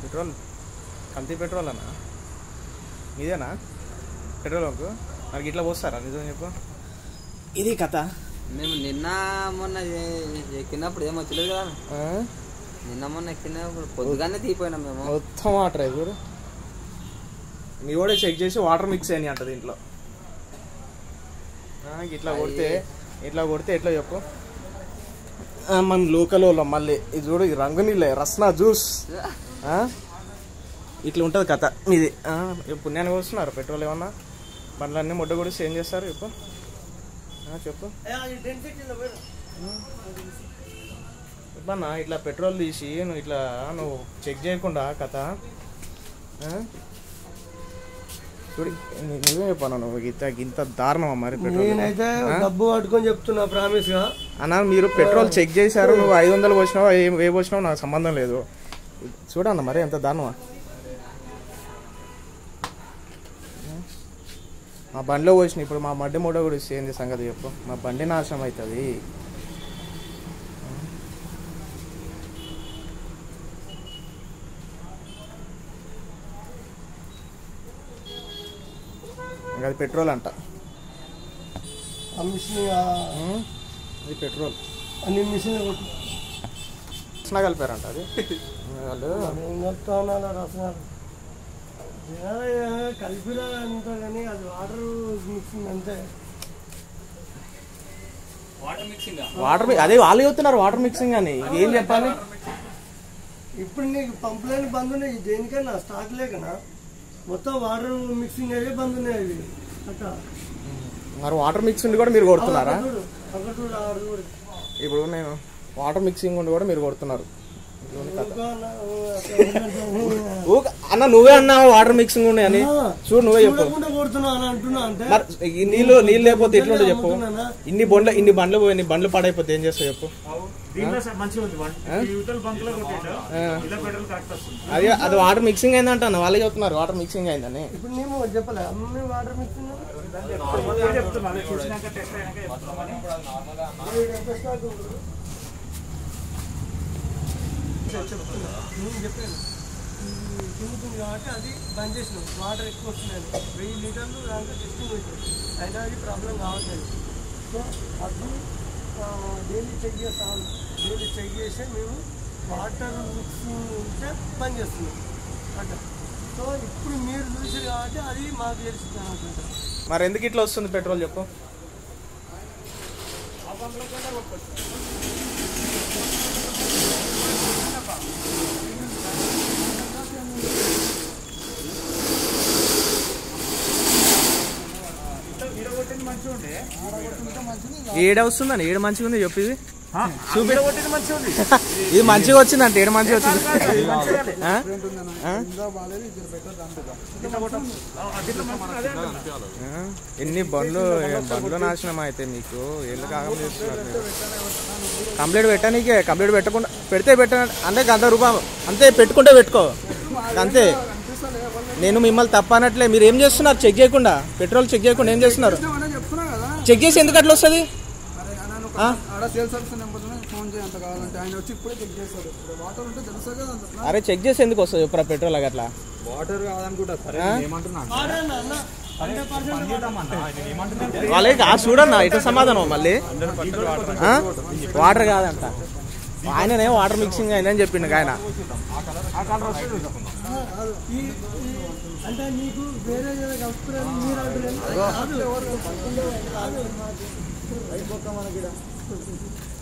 Petrol కల్తీ petrol అన్నా ఇదేనా పెట్రోల్ బంకు మనకి ఇట్లా పోస్తారా నిజం చెప్పు ఇది కథ మేము నిన్న మొన్న ఎ- ఎక్కినప్పుడు ఏమో తెలియదు కదా ఆ? నిన్న మొన్న ఎక్కినప్పుడు పొద్దుగానే తీపోయినాం మేము మొత్తం వాటర్ చూడు మీ కూడా చెక్ చేసి వాటర్ మిక్స్ అయినాయి అంట దీంట్లో ఆ, ఇట్లా కొడితే ఇట్లా కొడితే ఎట్లా చెప్పు ఆ, మన లోకల్ వాళ్ళం మళ్ళీ ఇది చూడు ఈ రంగు నీళ్ళే రస్నా జ్యూస్ ఆ? ఇట్లా ఉంటుంది కథ ఇది ఆ, ఏ పుణ్యానికి వస్తున్నారు పెట్రోల్ ఏమన్నా బండ్లన్నీ ముడ్డ కూడా ఏం చేస్తారు చెప్పు ఆ, చెప్పు ఇబ్బన్నా ఇట్లా పెట్రోల్ తీసి నువ్వు ఇట్లా నువ్వు చెక్ చేయకుండా కథ ఆ? చూడు ని- నువ్వే చెప్పాను నువ్వు ఇంత ఇంత దారుణమా మరి పెట్రోల్ నేనైతే డబ్బు పట్టుకొని చెప్తున్నా ప్రామిస్ గా అన్న మీరు పెట్రోల్ చెక్ చేశారు నువ్వు ఐదు వందలు పోసినావా ఏ ఏ పోసినావు నాకు సంబంధం లేదు చూడన్న మరి ఎంత దారుణమా మా బండిలో పోసిన ఇప్పుడు మా మడ్డి మూడ కూడా ఇస్తే ఏంది సంగతి చెప్పు మా బండి నాశనం అవుతుంది ఇంకా అది పెట్రోల్ అంట ఆ మిషన్ ఉం? ఇది పెట్రోల్ అన్ని మిషన్ కొట్టు రచన కలిపారంట అది వాళ్ళు ఏం కలుపుతానా రసనాలు కలిపిరా అంత కానీ అది వాటర్ మిక్సింగ్ అంతే వాటర్ మీ- అదే వాళ్ళు చెప్తున్నారు వాటర్ మిక్సింగ్ అని ఏం చెప్పాలి ఇప్పుడు నీకు పంపులైన బంద్ ఉన్నాయి దేనికైనా స్టాక్ లేకనా మొత్తం వాటర్ మిక్సింగ్ అయ్యే బంద్ ఉన్నాయి అవి అట్లా మరి వాటర్ మిక్సింగ్ కూడా మీరు కొడుతున్నారా అక్కడ చూడు అక్కడ చూడు ఆడ చూడు ఇప్పుడు నేను వాటర్ మిక్సింగ్ ఉండి కూడా మీరు కొడుతున్నారు ఇంకా నా- అట్లా ఊక- అన్న నువ్వే అన్నావు వాటర్ మిక్సింగ్ ఉండి అని చూడు నువ్వే చెప్పు చూడకుండా కొడుతున్నా అని అంటున్నా అంటే మరి ఈ నీళ్ళు నీళ్ళు లేకపోతే ఎట్లుంటే చెప్పు అమ్ముతున్నానా? ఇన్ని బండ్లు ఇన్ని బండ్లు పోయి బండ్లు పాడైపోతే ఏం చేస్తావు చెప్పు దీంట్లో స- మంచిగా ఉంది వన్ యూతల బంక్ లో కొట్టాడు ఆ. ఇలా పెట్రోల్ కరెక్ట్ వస్తుంది అది అది వాటర్ మిక్సింగ్ అయిందంట అన్న వాళ్ళే చెప్తున్నారు వాటర్ మిక్సింగ్ అయిందని ఇప్పుడు నేను చెప్పలే అమ్మ వాటర్ మిక్సింగ్ ఇప్పుడు చెప్తున్నా అలా చూసినాక టెస్ట్ అయినాక చెప్తున్నామని ఎంత స్టాక్ ఉంది? చెప్తున్నా. నేను చెప్పాను ఈ తిరుగుతుంది కాబట్టి అది బంద్ చేసినాం వాటర్ ఎక్కువ వస్తున్నాయి వెయ్యి లీటర్లు దాంట్లో టెస్టింగ్ పెట్టాం అయినా అది ప్రాబ్లం కావట్లేదు సో అది డైలీ చెక్ చేస్తాం డైలీ చెక్ చేసి మేము వాటర్ మిక్సింగ్ ఉంటే బంద్ చేస్తున్నాం అట్లా సో ఇప్పుడు మీరు చూసారు కాబట్టి అది మాకు తెలుస్తుంది అనుకుంటా మరి ఎందుకు ఇట్లా వస్తుంది పెట్రోల్ చెప్పు కొట్టింది మంచిగా ఉండే ఏడ వస్తుందని ఏడు మంచిగా ఉంది చెప్పు ఇది చూపిడ కొట్టింది మంచిగా ఉంది ఇది మంచిగా వచ్చిందంట ఏడు మంచిగా వచ్చింది ఆ? ఆ? ఆ? ఎన్ని బండ్లు బండ్లు నాశనం అయితే మీకు ఎల్లు కాగం చేస్తున్నారు మీరు. కంప్లీట్ పెట్టానికే కంప్లీట్ పెట్టకుండా పెడితే పెట్ట అంటే గంట రూపాయలు అంతే పెట్టుకుంటే పెట్టుకో అంతే నేను మిమ్మల్ని తప్ప అనట్లే మీరు ఏం చేస్తున్నారు చెక్ చేయకుండా పెట్రోల్ చెక్ చేయకుండా ఏం చేస్తున్నారు చెప్తున్నా కదా చెక్ చేసి ఎందుకు అట్లా వస్తుంది అరే అన్న ఒక ఆ? ఆడ సేల్స్ సర్వీస్ నెంబర్ ఫోన్ చేయంత కావాలంటే ఆయన వచ్చి ఇప్పుడే చెక్ చేస్తారు ఇప్పుడు వాటర్ ఉంటే తెలుసు కదా అంత అరే చెక్ చేసి ఎందుకు వస్తుంది చెప్పురా పెట్రోల్ అట్లా వాటర్ కాదనుకుంటా సరే ఆ? ఏమంటున్నా వాళ్ళకి ఆ చూడన్న ఇటు సమాధానం మళ్ళీ ఆ? వాటర్ కాదంట ఆయననే వాటర్ మిక్సింగ్ అయిందని చెప్పిండు ఆయన ఈ ఈ- అంటే నీకు వేరే ఏదో కలుపుకున్నాను మీరు అంటున్నారు కాదు కాదు. అయిపోతాం మనకి ఈడ.